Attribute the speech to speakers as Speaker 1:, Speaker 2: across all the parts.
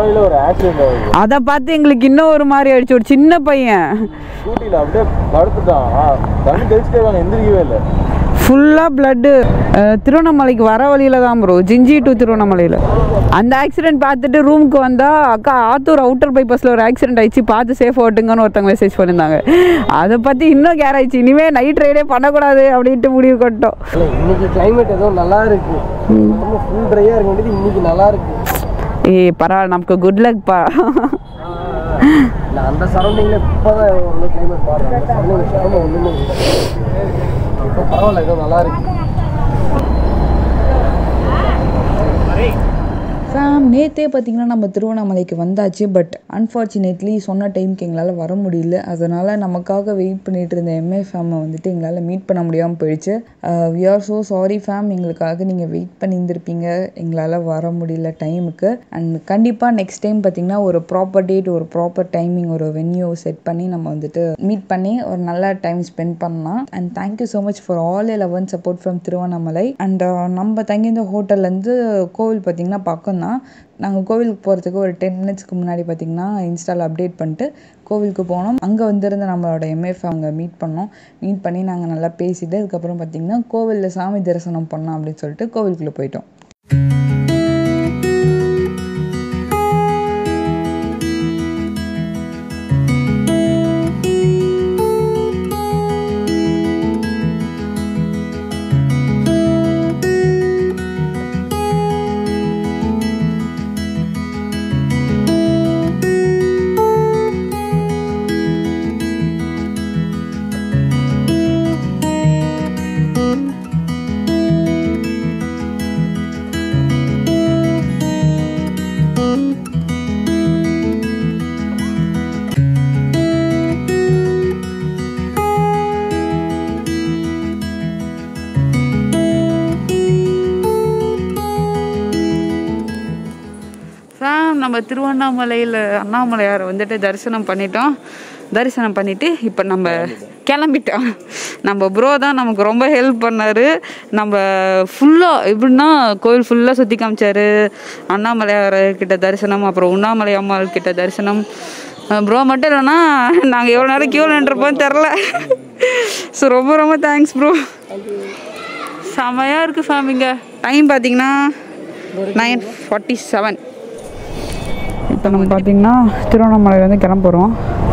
Speaker 1: வழியில ஒரு ஆக்சிடென்ட் ஆகுது
Speaker 2: அதை பார்த்து எங்களுக்கு இன்னும் ஒரு மாதிரி ஆயிடுச்சு ஒரு சின்ன பையன்
Speaker 1: ஸ்கூட்டியில் அப்படியே படுத்துட்டான் ஆ, தண்ணி தெளிச்சுட்டே இருக்காங்க எந்திரிக்கவே இல்லை
Speaker 2: ஃபுல்லாக பிளட்டு திருவண்ணாமலைக்கு வர வழியில தான் ப்ரோ ஜிஞ்சி டு திருவண்ணாமலையில் அந்த ஆக்சிடென்ட் பார்த்துட்டு ரூமுக்கு வந்தால் அக்கா ஆத்தூர் அவுட்டர் பைபாஸில் ஒரு ஆக்சிடென்ட் ஆயிடுச்சு பார்த்து சேஃப் ஓட்டுங்கன்னு ஒருத்தவங்க மெசேஜ் பண்ணியிருந்தாங்க அதை பற்றி இன்னும் கேர் ஆயிடுச்சு இனிமேல் நைட் ரைடே பண்ணக்கூடாது அப்படின்ட்டு முடிவு கொட்டோம்
Speaker 3: இல்லை இன்னைக்கு கிளைமேட் ஏதோ நல்லா இருக்கு ரொம்ப ஃபுல் ட்ரையாக இருக்க வேண்டியது இன்னைக்கு நல்லா இருக்கு
Speaker 2: ஏய் பரவாயில்ல நமக்கு குட் லக்ப்பா
Speaker 3: இல்லை அந்த சரௌண்டிங்கில் இப்போ தான் ஒரு கிளைமேட் மாறுது அந்த சரௌண்டிங் ஒன்றுமே இல்லை இப்போ பரவாயில்ல ஏதோ நல்லா இருக்கு
Speaker 4: ஃபேம் நேற்றே பார்த்தீங்கன்னா நம்ம திருவண்ணாமலைக்கு வந்தாச்சு பட் அன்ஃபார்ச்சுனேட்லி சொன்ன டைம்க்கு எங்களால் வர முடியல அதனால் நமக்காக வெயிட் பண்ணிட்டு இருந்த எம்ஏ ஃபேமை வந்துட்டு எங்களால் மீட் பண்ண முடியாமல் போயிடுச்சு we are so sorry fam எங்களுக்காக நீங்கள் வெயிட் பண்ணியிருந்திருப்பீங்க எங்களால் வர முடியல டைமுக்கு அண்ட் கண்டிப்பாக நெக்ஸ்ட் டைம் பார்த்தீங்கன்னா ஒரு ப்ராப்பர் டேட் ஒரு ப்ராப்பர் டைமிங் ஒரு வென்யூ செட் பண்ணி நம்ம வந்துட்டு மீட் பண்ணி ஒரு நல்ல டைம் ஸ்பெண்ட் பண்ணலாம் and thank you so much for all eleven support from Tiruvannamalai and நம்ம தங்கியிருந்த ஹோட்டல்லேருந்து கோவில் பார்த்தீங்கன்னா பக்கம் தான் நாங்கள் கோவிலுக்கு போகிறதுக்கு ஒரு டென் மினிட்ஸ்க்கு முன்னாடி பார்த்தீங்கன்னா இன்ஸ்டாவில் அப்டேட் பண்ணிட்டு கோவிலுக்கு போனோம் அங்கே வந்திருந்த நம்மளோட எம்எஃப் அவங்க மீட் பண்ணோம் மீட் பண்ணி நாங்கள் நல்லா பேசிட்டு அதுக்கப்புறம் பார்த்தீங்கன்னா கோவிலில் சாமி தரிசனம் பண்ணோம் அப்படின்னு சொல்லிட்டு கோவிலுக்குள்ளே போயிட்டோம்
Speaker 2: ஃபேம் நம்ம திருவண்ணாமலையில் அண்ணாமலையார் வந்துட்டு தரிசனம் பண்ணிட்டோம் தரிசனம் பண்ணிட்டு இப்போ நம்ம கிளம்பிட்டோம் நம்ம ப்ரோ தான் நமக்கு ரொம்ப ஹெல்ப் பண்ணார் நம்ம ஃபுல்லாக எப்படின்னா கோயில் ஃபுல்லாக சுற்றி காமிச்சாரு அண்ணாமலையார் கிட்ட தரிசனம் அப்புறம் உண்ணாமலை அம்மாள் கிட்ட தரிசனம் ப்ரோ மட்டும் இல்லைன்னா நாங்கள் எவ்வளோ நேரம் க்யூவில் நின்றுப்போம் தெரில ஸோ ரொம்ப ரொம்ப தேங்க்ஸ் ப்ரோ செமையாக இருக்குது ஃபேம் இங்கே டைம் பார்த்தீங்கன்னா நைன் ஃபார்ட்டி செவன் இப்போ நம்ம பார்த்தீங்கன்னா திருவண்ணாமலையிலேருந்து கிளம்புறோம்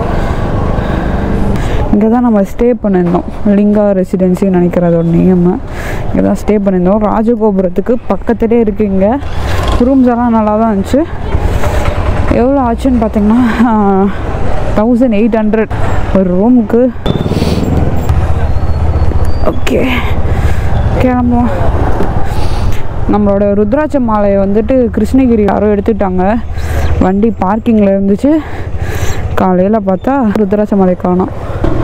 Speaker 2: இங்கே தான் நம்ம ஸ்டே பண்ணியிருந்தோம் லிங்கா ரெசிடென்சின்னு நினைக்கிறது ஒரு நேம் இங்கே தான் ஸ்டே பண்ணியிருந்தோம் ராஜகோபுரத்துக்கு பக்கத்துலேயே இருக்குது இங்கே ரூம்ஸ் எல்லாம் நல்லா தான் இருந்துச்சு எவ்வளோ ஆச்சுன்னு பார்த்தீங்கன்னா தௌசண்ட் எயிட் ஹண்ட்ரட் ஒரு ரூமுக்கு ஓகே கிளம்புவோம் நம்மளோட ருத்ராட்ச மாலையை வந்துட்டு கிருஷ்ணகிரி யாரோ எடுத்துட்டாங்க வண்டி பார்க்கிங்கில் இருந்துச்சு காலையில் பார்த்தா ருத்ராட்ச மாலை காணோம்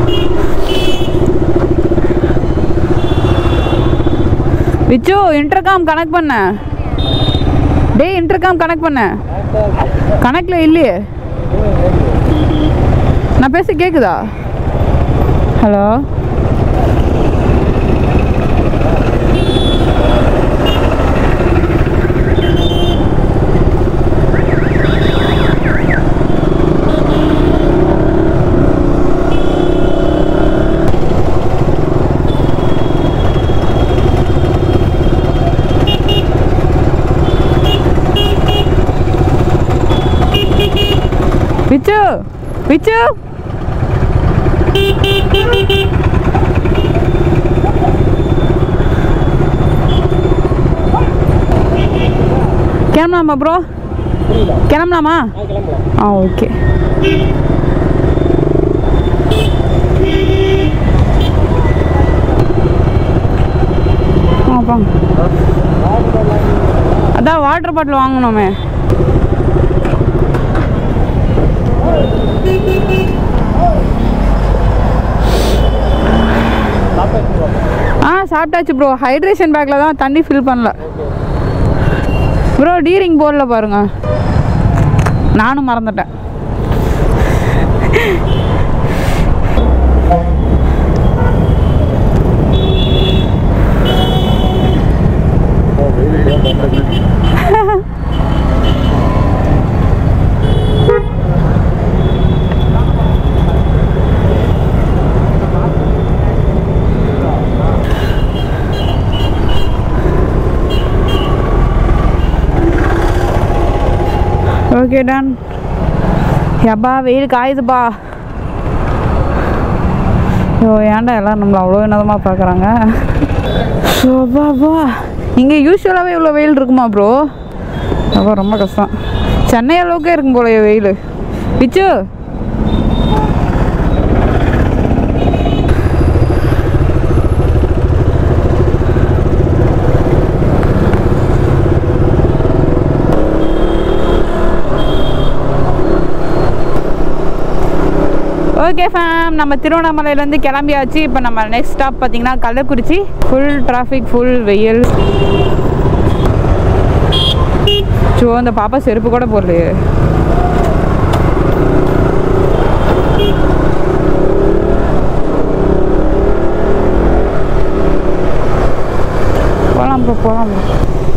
Speaker 2: விச்சு இன்டர்காம் கனெக்ட் பண்ண டேய் இன்டர்காம் கனெக்ட் பண்ண கனெக்டில் இல்லையே நான் பேச கேட்குதா ஹலோ விச்சு விச்சு கிளம்பலாமா ப்ரோ கிளம்பலாமா ஆ ஓகே ஆப்பா அதான் வாட்டர் பாட்டில் வாங்கணுமே ஆ சாப்பிட்டாச்சு ப்ரோ ஹைட்ரேஷன் பேக்கில் தான் தண்ணி ஃபில் பண்ணல ப்ரோ டீரிங் போர்டில் பாருங்க நானும் மறந்துட்டேன் ஓகே டன் எப்பா வெயில் காயுதுப்பா ஐயோ ஏன்டா எல்லாம் நம்மளை அவ்வளோ வினோதமாக பார்க்குறாங்க அப்பா இங்கே யூஸ்வலாகவே இவ்வளோ வெயில் இருக்குமா ப்ரோ அப்போ ரொம்ப கஷ்டம் சென்னை அளவுக்கே இருக்கும் போலயே வெயில் பிச்சு ஓகே ஃபேம் நம்ம திருவண்ணாமலையிலேருந்து கிளம்பியாச்சு இப்போ நம்ம நெக்ஸ்ட் ஸ்டாப் பார்த்தீங்கன்னா கள்ளக்குறிச்சி ஃபுல் டிராஃபிக் ஃபுல் வெயில் ஸோ அந்த பாப்பா செருப்பு கூட போடலையே போகலாம் ப்ரோ போகலாம் ப்ரோ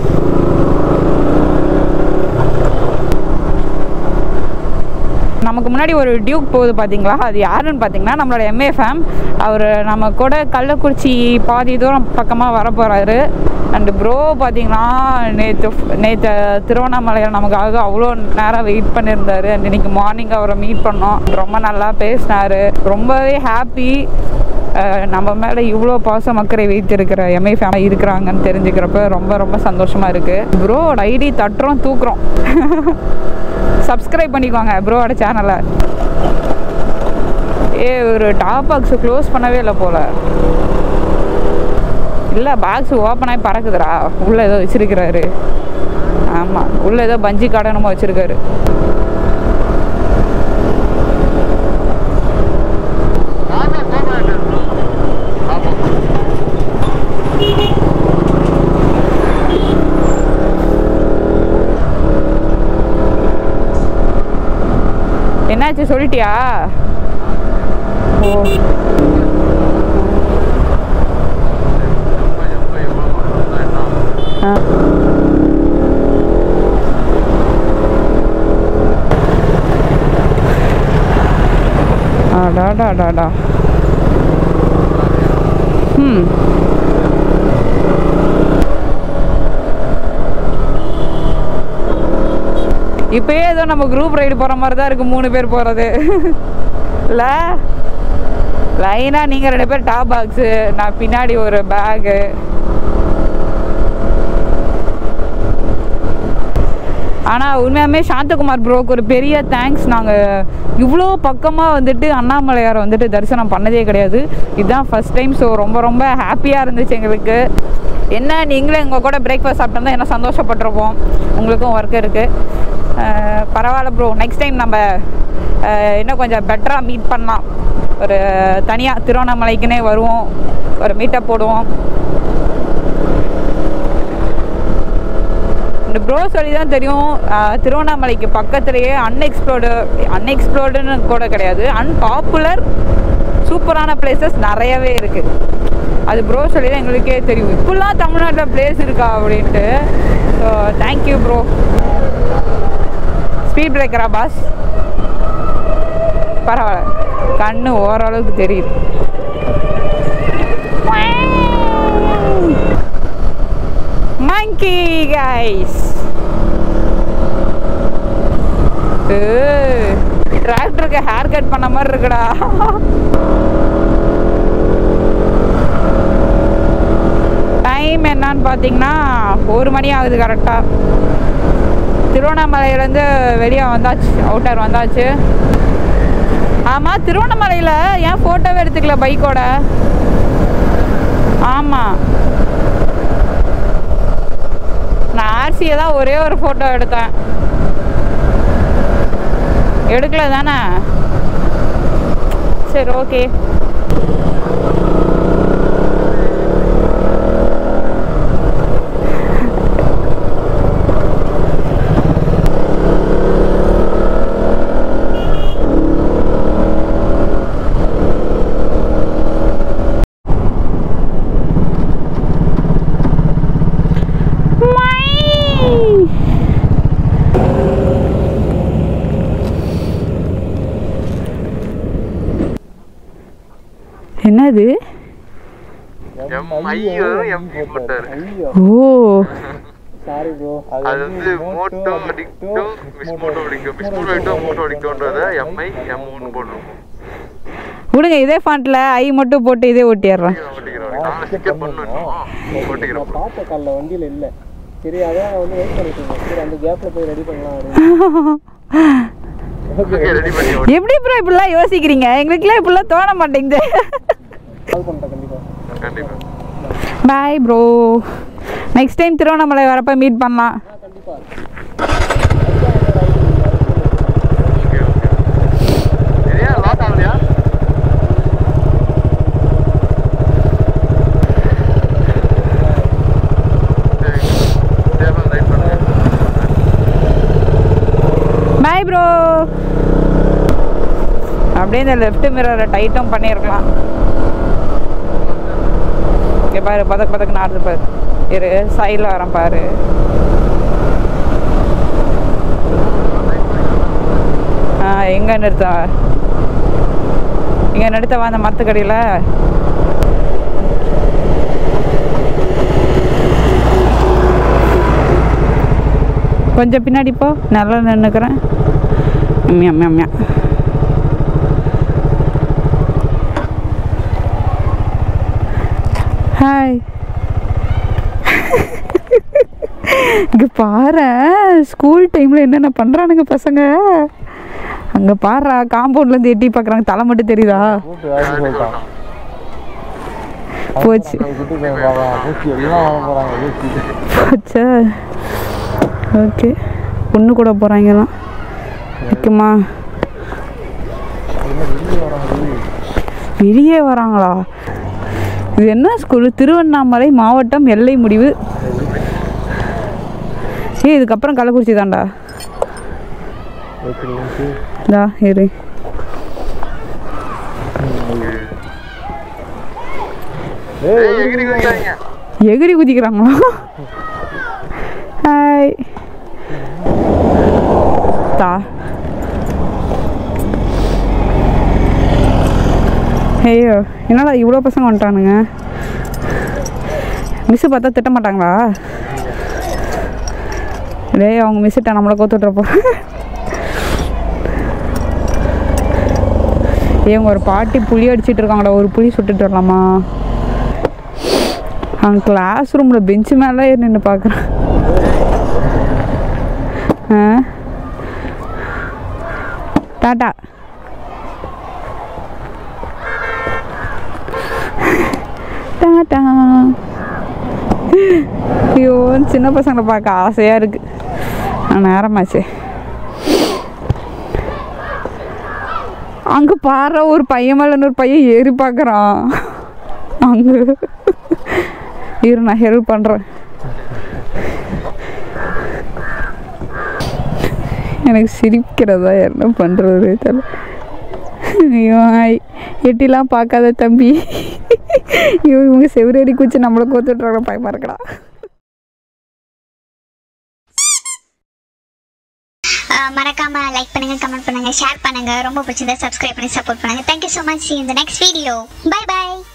Speaker 2: நமக்கு முன்னாடி ஒரு டியூக் போகுது பார்த்தீங்களா அது யாருன்னு பார்த்தீங்கன்னா நம்மளோட எம்ஏ ஃபேம் அவர் நம்ம கூட கள்ளக்குறிச்சி பாதி தூரம் பக்கமாக வர போகிறாரு அண்டு ப்ரோ பார்த்தீங்கன்னா நேற்று நேற்று திருவண்ணாமலையில் நமக்காக அவ்வளோ நேரம் வெயிட் பண்ணியிருந்தாரு அண்ட் இன்னைக்கு மார்னிங் அவரை மீட் பண்ணோம் ரொம்ப நல்லா பேசினார் ரொம்பவே ஹாப்பி நம்ம மேலே இவ்வளோ பாசம் அக்கறை வைத்திருக்கிற எம்ஐ ஃபேமிலி இருக்கிறாங்கன்னு தெரிஞ்சுக்கிறப்ப ரொம்ப ரொம்ப சந்தோஷமாக இருக்குது ப்ரோ ஐடி தட்டுறோம் தூக்குறோம் சப்ஸ்கிரைப் பண்ணிக்கோங்க ப்ரோவோட சேனலை ஏ ஒரு டாப் பாக்ஸ் க்ளோஸ் பண்ணவே இல்லை போல இல்லை பாக்ஸ் ஓப்பன் ஆகி பறக்குதுடா உள்ளே ஏதோ வச்சிருக்கிறாரு ஆமாம் உள்ளே ஏதோ பஞ்சி காடனமோ வச்சிருக்காரு என்னாச்சு சொல்லிட்டியா ஓ ஆ. அடாடாடாடா ம் இப்பயே ஏதோ நம்ம குரூப் ரைடு போகிற மாதிரி தான் இருக்குது மூணு பேர் போகிறது இல்லை லைனாக நீங்கள் ரெண்டு பேர் டாப் பாக்ஸு நான் பின்னாடி ஒரு பேகு ஆனால் உண்மையாலுமே சாந்தகுமார் ப்ரோக்கு ஒரு பெரிய தேங்க்ஸ் நாங்கள் இவ்வளோ பக்கமாக வந்துட்டு அண்ணாமலையாரை வந்துட்டு தரிசனம் பண்ணதே கிடையாது இதுதான் ஃபஸ்ட் டைம் ஸோ ரொம்ப ரொம்ப ஹாப்பியாக இருந்துச்சு எங்களுக்கு என்ன நீங்களும் எங்கள் கூட பிரேக்ஃபாஸ்ட் சாப்பிட்டா என்ன சந்தோஷப்பட்டிருப்போம் உங்களுக்கும் ஒர்க் இருக்குது பரவாயில்ல ப்ரோ நெக்ஸ்ட் டைம் நம்ம அஹ், இன்னும் கொஞ்சம் பெட்டராக மீட் பண்ணலாம் ஒரு தனியாக திருவண்ணாமலைக்குன்னே வருவோம் ஒரு மீட்டப் போடுவோம் இந்த ப்ரோ சொல்லி தான் தெரியும் ஆஹ், திருவண்ணாமலைக்கு பக்கத்துலேயே அன்எக்ஸ்ப்ளோர்டு அன்எக்ஸ்ப்ளோர்டுன்னு கூட கிடையாது அன்பாப்புலர் சூப்பரான பிளேசஸ் நிறையவே இருக்குது அது ப்ரோ சொல்லி தான் எங்களுக்கே தெரியும் இப்படிலாம் தமிழ்நாட்டில் பிளேஸ் இருக்கா அப்படின்ட்டு ஸோ தேங்க்யூ ப்ரோ ஸ்பீட் பிரேக்கரா பாஸ் பரவாயில்ல கண்ணு ஓரளவுக்கு தெரியுது monkey guys டிராக்டருக்கு ஹேர் கட் பண்ண மாதிரி இருக்குடா டைம் என்னன்னு பார்த்தீங்கன்னா ஒரு மணி ஆகுது கரெக்டாக திருவண்ணாமலையிலேருந்து வெளியே வந்தாச்சு அவுட்டர் வந்தாச்சு ஆமாம் திருவண்ணாமலையில் ஏன் ஃபோட்டோவே எடுத்துக்கல பைக்கோட ஆமாம் நான் ஆர்சியை தான் ஒரே ஒரு ஃபோட்டோ எடுத்தேன் எடுக்கல தானே சரி ஓகே என்னது
Speaker 1: எம் ஐயோ எம் போட்டாரு
Speaker 2: ஓ
Speaker 1: சாரி ப்ரோ
Speaker 5: அது வந்து moto addicto miss moto addicto miss moto addicto moto அடிக்டோன்றத எம்ஐ எம் ஒன்று போட்டுருக்கோம்
Speaker 2: விடுங்க இதே ஃபாண்ட்டில் ஐ மட்டும் போட்டு இதே ஒட்டிடுறேன்
Speaker 5: ஓட்டிக்கிறோம் நான் ஸ்டிக்கர் பண்ணணும் ஓட்டிக்கிறோம்
Speaker 1: நான் பார்த்த காலில் வண்டியில் இல்லை சரி அதான் வந்து வெயிட் பண்ணிட்டு இருந்தேன் சரி அந்த கேப்பில் போய் ரெடி பண்ணலாம் அப்படின்னு
Speaker 5: ஓகே ரெடி பண்ணி
Speaker 2: எப்படி ப்ரோ இப்படிலாம் யோசிக்கிறீங்க எங்களுக்குலாம் இப்படிலாம் தோண மாட்டேங்குது
Speaker 1: கால் பண்ணிட்டேன் கண்டிப்பாக
Speaker 5: கண்டிப்பா
Speaker 2: bye bro next time Tiruvannamalai வரப்ப மீட் பண்ணலாம்
Speaker 5: ஓகே ஓகே சரியா லாக் ஆகலையா சரி சரி ரைட் பண்ணுங்க
Speaker 2: பாய் ப்ரோ அப்படியே இந்த லெஃப்ட் மிரரை டைட்டும் பண்ணியிருக்கலாம் இங்கே பாரு பதக்கு பதக்கு நாடுது பாரு இரு சைடில் வரேன் பாரு ஆ எங்கே நிறுத்த இங்கே நிறுத்தவா அந்த மரத்துக்கடியில் கொஞ்சம் பின்னாடி போ நல்லா நின்றுக்கிறேன் அம்மியா அம்மியா அம்மியா ஹாய் இங்கே பாரு ஸ்கூல் டைமில் என்னென்ன பண்ணுறானுங்க பசங்க அங்கே பாடுறா காம்பவுண்ட்லேருந்து எட்டி பார்க்குறாங்க தலை மட்டும் தெரியுதா
Speaker 1: கூப்பிட்டு வேறு சொல்லிட்டான்
Speaker 2: போச்சு
Speaker 1: குட்டி பையன் பார்க்கலாம் ஊசி எல்லாம் வாங்க போகிறாங்க ஊசி
Speaker 2: போச்சா ஓகே பொண்ணு கூட போகிறாங்கலாம் இருக்குமா வெளியே வராங்களா இது என்ன ஸ்கூல் திருவண்ணாமலை மாவட்டம் எல்லை முடிவு ஏய் இதுக்கப்புறம் கள்ளக்குறிச்சி தான்டா இதா இரு
Speaker 5: ஏய் எகிரி குதிக்காதீங்க
Speaker 2: எகிரி குதிக்கிறாங்களா ஹாய் தா ஐயோ என்னடா இவ்வளோ பசங்க வந்துட்டானுங்க மிஸ்ஸு பார்த்தா திட்ட மாட்டாங்களா டேய் அவங்க மிஸ்ஸிட்ட நம்மளை கோத்துட்றப்போ ஏங்க ஒரு பாட்டி புளி அடிச்சிட்டு இருக்காங்கடா ஒரு புளி சுட்டுட்டு வரலாமா அவன் கிளாஸ் ரூமில் பெஞ்சு மேலே ஏறி நின்று பார்க்குறான் ஆ டாட்டா டாட்டா ஐயோ சின்ன பசங்களை பார்க்க ஆசையாக இருக்குது ஆனால் நேரமாச்சே அங்கே பாரு ஒரு பையன் மேலே இன்னொரு பையன் ஏறி பார்க்குறான் அங்கே இரு நான் ஹெல்ப் பண்ணுறேன் எனக்கு சிரிக்கிறதா என்ன பண்ணுறது தெரியல ஐயோ ஆய். எட்டிலாம் பார்க்காத தம்பி ஐயோ இவங்க செவரேறி குச்சி நம்மளை கோத்துட்றாங்க பயமா இருக்கடா
Speaker 6: அஹ் மறக்காம லைக் பண்ணுங்க கமெண்ட் பண்ணுங்க ஷேர் பண்ணுங்க ரொம்ப பிடிச்சிருந்தா சப்ஸ்கிரைப் பண்ணி சப்போர்ட் பண்ணுங்க தேங்க்யூ ஸோ மச் இந்த நெக்ஸ்ட் வீடியோ பை பை